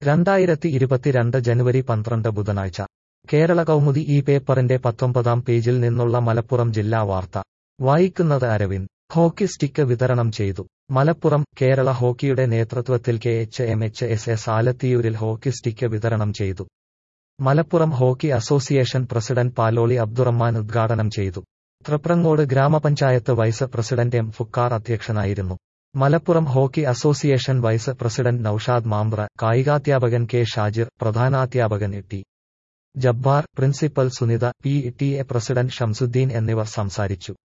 രണ്ടായിരത്തി ഇരുപത്തിരണ്ട് ജനുവരി പന്ത്രണ്ട് ബുധനാഴ്ച കേരള കൗമുദി ഈ പേപ്പറിന്റെ പത്തൊമ്പതാം പേജിൽ നിന്നുള്ള മലപ്പുറം ജില്ലാ വാർത്ത വായിക്കുന്നത് അരവിന്ദ് ഹോക്കി സ്റ്റിക്ക് വിതരണം ചെയ്തു മലപ്പുറം കേരള ഹോക്കിയുടെ നേതൃത്വത്തിൽ K H M H S S ആലത്തിയൂരിൽ ഹോക്കി സ്റ്റിക്ക് വിതരണം ചെയ്തു Malappuram hockey association president Paloli Abdurahman ഉദ്ഘാടനം ചെയ്തു തൃപ്രങ്ങോട് ഗ്രാമപഞ്ചായത്ത് വൈസ് പ്രസിഡന്റ് എം ഫുക്കാർ അധ്യക്ഷനായിരുന്നു Malappuram hockey association vice president Noushad Mambra കായികാധ്യാപകൻ കെ ഷാജിർ പ്രധാനാധ്യാപകൻ T Jabbar principal Sunitha P T A president Shamsuddeen എന്നിവർ സംസാരിച്ചു